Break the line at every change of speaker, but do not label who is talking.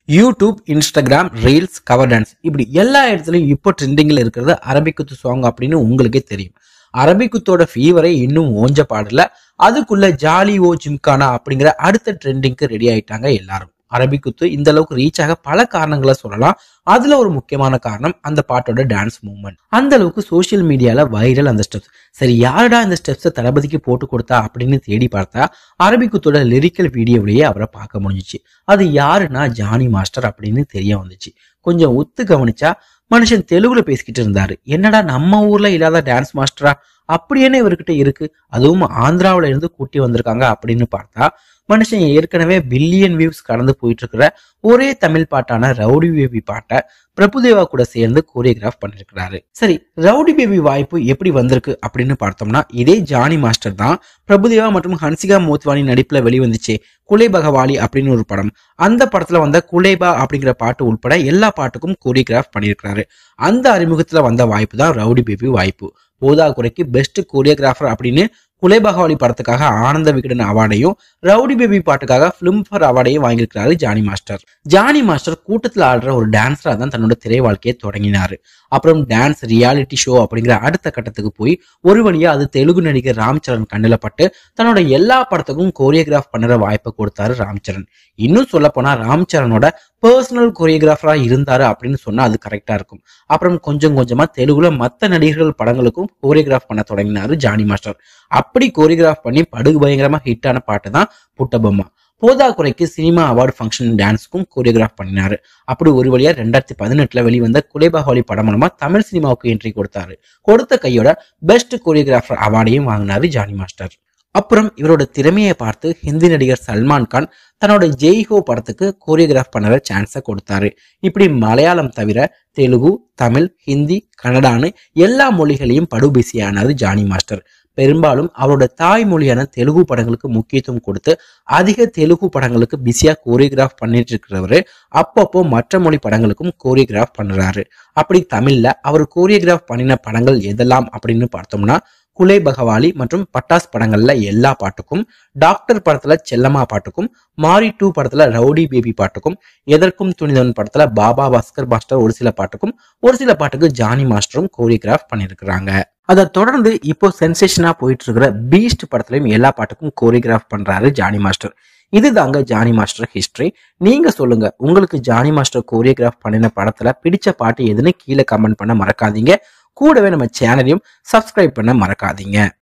YouTube Instagram reels cover dance இப்படி எல்லா இடத்துலையும் இப்போ ட்ரெண்டிங்கில் இருக்கிறது அரபிக்குத்து சாங் அப்படின்னு உங்களுக்கே தெரியும் அரபிக்குத்தோட ஃபீவரை இன்னும் ஓஞ்ச பாடல அதுக்குள்ள ஜாலி ஓ ஜிம்கானா அப்படிங்கிற அடுத்த ட்ரெண்டிங்க்கு ரெடி ஆயிட்டாங்க எல்லாரும் அரபிக்குத்து இந்த அளவுக்கு ரீச் ஆக பல காரணங்களை சொல்லலாம் அதுல ஒரு முக்கியமான காரணம் அந்த பாட்டோட டான்ஸ் மூவ்மெண்ட் அந்த அளவுக்கு சோஷியல் மீடியால வைரல் அந்த ஸ்டெப்ஸ் சரி யாருடா இந்த ஸ்டெப்ஸை தளபதிக்கு போட்டு கொடுத்தா அப்படின்னு தேடி பார்த்தா அரபிக்குத்தோட லிரிக்கல் வீடியோவிலேயே அவரை பார்க்க முடிஞ்சிச்சு அது யாருன்னா ஜானி மாஸ்டர் அப்படின்னு தெரிய வந்துச்சு கொஞ்சம் ஒத்து கவனிச்சா மனுஷன் தெலுங்குல பேசிக்கிட்டு இருந்தாரு என்னடா நம்ம ஊர்ல இல்லாத டான்ஸ் மாஸ்டரா அப்படி என்ன இவர்கிட்ட இருக்கு அதுவும் ஆந்திராவுல இருந்து கூட்டி வந்திருக்காங்க அப்படின்னு பார்த்தா மனுஷன் ஏற்கனவே பில்லியன் வியூஸ் கடந்து போயிட்டு இருக்கிற ஒரே தமிழ் பாட்டான ரவுடி பேபி பாட்டை பிரபுதேவா கூட சேர்ந்து கோரியோகிராஃப் பண்ணிருக்கிறாரு சரி ரவுடி பேபி வாய்ப்பு எப்படி வந்திருக்கு அப்படின்னு பார்த்தோம்னா இதே ஜானி மாஸ்டர் தான் பிரபுதேவா மற்றும் ஹன்சிகா மோத்வானி நடிப்புல வெளிவந்துச்சு குலை பகவாலி அப்படின்னு ஒரு படம் அந்த படத்துல வந்த குலேபா அப்படிங்கிற பாட்டு உட்பட எல்லா பாட்டுக்கும் கோரியோகிராஃப் பண்ணியிருக்கிறாரு அந்த அறிமுகத்துல வந்த வாய்ப்பு தான் ரவுடி பேபி வாய்ப்பு போதா குறைக்கு பெஸ்ட் கோரியோகிராஃபர் அப்படின்னு குலை பகவாலி படத்துக்காக ஆனந்த விகடன் அவார்டையும் ரவுடி பேபி பாட்டுக்காக பிலிம்ஃபேர் அவார்டையும் வாங்கியிருக்கிறாரு ஜானி மாஸ்டர் ஜானி மாஸ்டர் கூட்டத்தில் ஆடுற ஒரு டான்ஸரா தான் தன்னோட திரை வாழ்க்கையை தொடங்கினாரு அப்புறம் டான்ஸ் ரியாலிட்டி ஷோ அப்படிங்கிற அடுத்த கட்டத்துக்கு போய் ஒரு வழியா அது தெலுங்கு நடிகர் ராம்சரண் கண்ணில் பட்டு தன்னோட எல்லா படத்துக்கும் கோரியோகிராஃப் பண்ணுற வாய்ப்பை கொடுத்தாரு ராம்சரண் இன்னும் சொல்ல போனா ராம்சரனோட பர்சனல் கொரியோகிராஃபரா இருந்தாரு அப்படின்னு சொன்னா அது கரெக்டா இருக்கும் அப்புறம் கொஞ்சம் கொஞ்சமா தெலுங்குல மத்த நடிகர்கள் படங்களுக்கும் கோரியோகிராஃப் பண்ண தொடங்கினாரு ஜானி மாஸ்டர் அப்படி கோரியோகிராஃப் பண்ணி படுகு பயங்கரமா ஹிட் ஆன பாட்டு தான் புட்டபொம்மா போதா குறைக்கு சினிமா அவார்டு ஃபங்க்ஷன் டான்ஸ்க்கும் கோரியோகிராஃப் பண்ணினாரு அப்படி ஒரு வழியா ரெண்டாயிரத்தி பதினெட்டுல வெளிவந்த குலேபாஹாலி படம் மூலமா தமிழ் சினிமாவுக்கு என்ட்ரி கொடுத்தாரு கொடுத்த கையோட பெஸ்ட் கோரியோகிராஃபர் அவார்டையும் வாங்கினாரு ஜானி மாஸ்டர் அப்புறம் இவரோட திறமையை பார்த்து ஹிந்தி நடிகர் சல்மான் கான் தன்னோட ஜெய் ஹோ படத்துக்கு கோரியோகிராஃப் பண்ண சான்ஸை கொடுத்தாரு இப்படி மலையாளம் தவிர தெலுங்கு தமிழ் ஹிந்தி கன்னடான்னு எல்லா மொழிகளையும் படு பிஸியானாரு ஜானி மாஸ்டர் பெரும்பாலும் அவரோட தாய்மொழியான தெலுங்கு படங்களுக்கு முக்கியத்துவம் கொடுத்து அதிக தெலுங்கு படங்களுக்கு பிஸியா கோரியோகிராஃப் பண்ணிட்டு இருக்கிறவரு அப்பப்போ மற்ற மொழி படங்களுக்கும் கோரியோகிராஃப் பண்ணுறாரு அப்படி தமிழ்ல அவர் கோரியோகிராஃப் பண்ணின படங்கள் எதெல்லாம் அப்படின்னு பார்த்தோம்னா குலை பகவாலி மற்றும் பட்டாஸ் படங்கள்ல எல்லா பாட்டுக்கும் டாக்டர் படத்துல செல்லம்மா பாட்டுக்கும் மாரி டூ படத்துல ரவுடி பேபி பாட்டுக்கும் எதற்கும் துணிதவன் படத்துல பாபா பாஸ்கர் மாஸ்டர் ஒரு சில பாட்டுக்கும் ஒரு சில பாட்டுக்கு ஜானி மாஸ்டரும் கோரியோகிராஃப் பண்ணியிருக்கிறாங்க அதை தொடர்ந்து இப்போ சென்சேஷனா போயிட்டு இருக்கிற பீஸ்ட் படத்துலயும் எல்லா பாட்டுக்கும் கோரியோகிராஃப் பண்றாரு ஜானி மாஸ்டர் இதுதாங்க ஜானி மாஸ்டர் ஹிஸ்டரி நீங்க சொல்லுங்க உங்களுக்கு ஜானி மாஸ்டர் கோரியோகிராஃப் பண்ணின படத்துல பிடிச்ச பாட்டு எதுன்னு கீழே கமெண்ட் பண்ண மறக்காதீங்க கூடவே நம்ம சேனலையும் சப்ஸ்கிரைப் பண்ண மறக்காதீங்க